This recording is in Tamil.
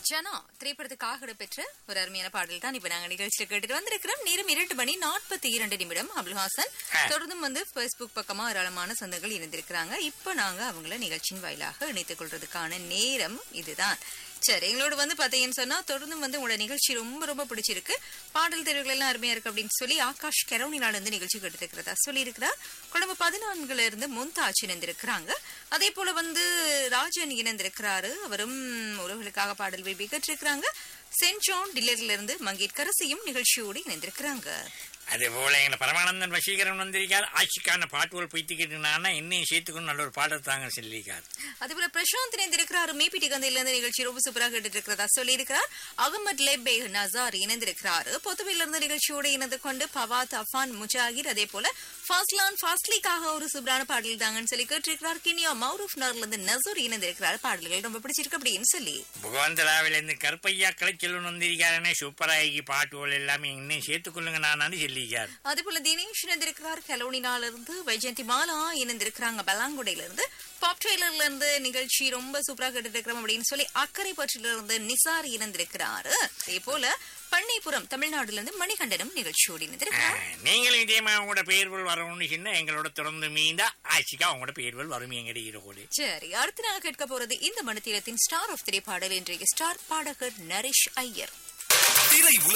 ஜனா திரைப்படத்துக்காக இடம்பெற்ற ஒரு அருமையான பாடல் தான் இப்ப நாங்க நிகழ்ச்சியில கேட்டுட்டு வந்திருக்கிறோம் நேரம் இரண்டு மணி நாற்பத்தி இரண்டு நிமிடம் அபுல்ஹாசன் ஆ. தொடர்ந்தும் வந்து பேஸ்புக் பக்கமா ஏராளமான சொந்தங்கள் இணைந்திருக்கிறாங்க இப்ப நாங்க அவங்கள நிகழ்ச்சியின் வாயிலாக இணைத்துக் கொள்றதுக்கான நேரம் இதுதான் சரி எங்களோட வந்து பாத்தீங்கன்னு சொன்னா தொடர்ந்தும் வந்து உங்களோட நிகழ்ச்சி ரொம்ப ரொம்ப பிடிச்சிருக்கு பாடல் தெரிவுகள் எல்லாம் அருமையா இருக்கு அப்படின்னு சொல்லி ஆகாஷ் கெரவுனினால இருந்து நிகழ்ச்சி கேட்டு இருக்கிறதா சொல்லி இருக்கிறார் குழம்பு பதினான்குல இருந்து முந்தாச்சு இணைந்திருக்கிறாங்க அதே போல வந்து ராஜன் இணைந்திருக்கிறாரு அவரும் உறவுகளுக்காக பாடல் விரும்பி கேட்டிருக்கிறாங்க சென்ட் ஜான் டில்லர்ல இருந்து மங்கேற்கரசியும் நிகழ்ச்சியோடு இணைந்திருக்கிறாங்க அதே போல எங்களை பரமானந்தன் வசீகரன் வந்திருக்கார் ஆட்சிக்கான பாட்டுகள் பைத்திக்கிட்டு இன்னும் சேர்த்துக்கணும் நல்ல ஒரு பாடல் தாங்க சொல்லியிருக்கார் அதே போல பிரசாந்த் இணைந்திருக்கிறார் மேபிடி கந்தையில இருந்து நிகழ்ச்சி ரொம்ப சூப்பராக கேட்டுட்டு இருக்கிறதா சொல்லி இருக்கிறார் அகமது லெபே நசார் இணைந்திருக்கிறார் பொத்துவையில இருந்து நிகழ்ச்சியோடு இணைந்து கொண்டு பவாத் அஃபான் முஜாகிர் அதே போல ஃபாஸ்லான் ஃபாஸ்லிக்காக ஒரு சூப்பரான பாடல் தாங்கன்னு சொல்லி கேட்டிருக்கிறார் கினியா மௌரூப் நகர்ல இருந்து நசூர் இணைந்திருக்கிறார் பாடல்கள் ரொம்ப பிடிச்சிருக்கு அப்படின்னு சொல்லி புகவந்தலாவிலிருந்து கருப்பையா கலைச்செல்வன் வந்திருக்காருனே சூப்பராகி பாட்டுகள் எல்லாமே இன்னும் சேர்த்துக்கொள்ளுங்க நான் சொல்லியிருக்கார் அதே போல தினேஷ் இணைந்திருக்கிறார் கலோனினால இருந்து வைஜெயந்தி மாலா இணைந்திருக்கிறாங்க பலாங்குடையில இருந்து பாப் ட்ரெயிலர்ல இருந்து நிகழ்ச்சி ரொம்ப சூப்பரா கேட்டுட்டு இருக்கிறோம் அப்படின்னு சொல்லி அக்கறை பற்றில இருந்து நிசார் இணைந்திருக்கிறாரு அதே போல பண்ணைப்புறம் தமிழ்நாடுல இருந்து மணிகண்டனும் நிகழ்ச்சியோடு இணைந்திருக்கிறார் நீங்களும் இதே மாதிரி உங்களோட பெயர்கள் வரணும்னு சொன்னா எங்களோட தொடர்ந்து மீண்டா ஆட்சிக்கா உங்களோட பெயர்கள் வரும் எங்கடி இருக்கோடு சரி அடுத்து நாங்க கேட்க போறது இந்த மணித்தீரத்தின் ஸ்டார் ஆஃப் திரை பாடல் இன்றைய ஸ்டார் பாடகர் நரேஷ் ஐயர் திரை உலக